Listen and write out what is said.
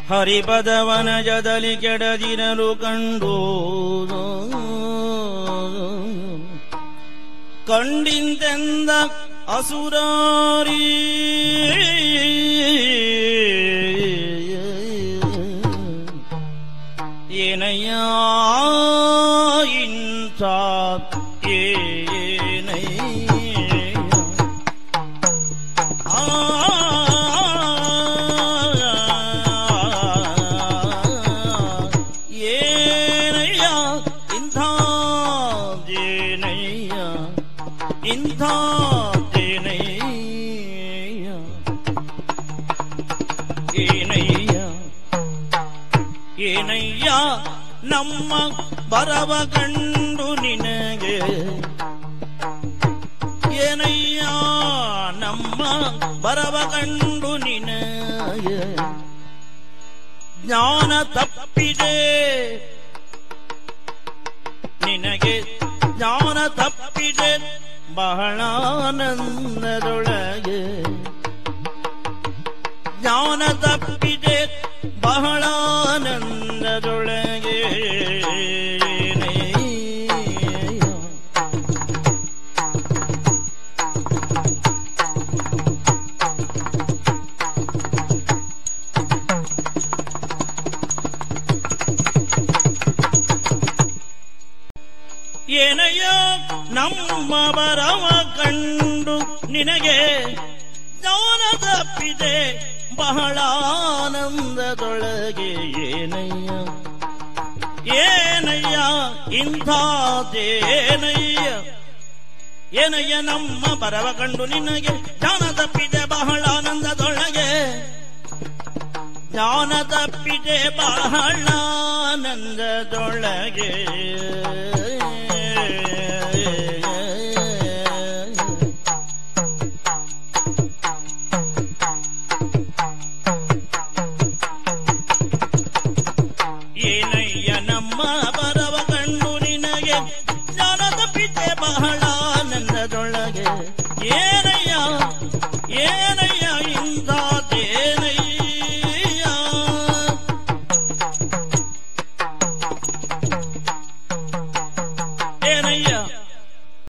ಹರಿಪದವನಜದಲ್ಲಿ ಕೆಡದಿರಲು ಕಂಡು ಕಂಡಿಂತೆಂದ ಅಸುರಾರಿ ಏನಯ್ಯ ಇಂಥ ಏನಯ್ಯ ಆ ಏನಯ್ಯ ಇಂಥ ಜೇನಯ್ಯ ಇಂಥ ಜೇನಯ್ಯ ಏನಯ್ಯ ಏನಯ್ಯ ನಮ್ಮ ಬರವ ಕಂಡು ನಿನಗೆ ಏನಯ್ಯ ನಮ್ಮ ಬರವ ಕಂಡು ನಿನಗೆ ಜ್ಞಾನ ತಪ್ಪಿದೆ ನಿನಗೆ ಜ್ಞಾನ ತಪ್ಪಿದೆ ಬಹಳ ಆನಂದದೊಳಗೆ ಜ್ಞಾನ ತಪ್ಪಿದೆ ಬಹಳ ಆನಂದದೊಳಗೆ ಏನಯ್ಯ ನಮ್ಮ ಬರವ ಕಂಡು ನಿನಗೆ ಜ್ಞಾನ ತಪ್ಪಿದೆ ಬಹಳ ಆನಂದದೊಳಗೆ ಏನಯ್ಯ ಏನಯ್ಯ ಇಂಥದೇನಯ್ಯ ಏನಯ್ಯ ನಮ್ಮ ಬರವ ಕಂಡು ನಿನಗೆ ಜ್ಞಾನ ತಪ್ಪಿದೆ ಬಹಳ ಆನಂದದೊಳಗೆ ಜ್ಞಾನ ತಪ್ಪಿದೆ ಬಹಳ ಆನಂದದೊಳಗೆ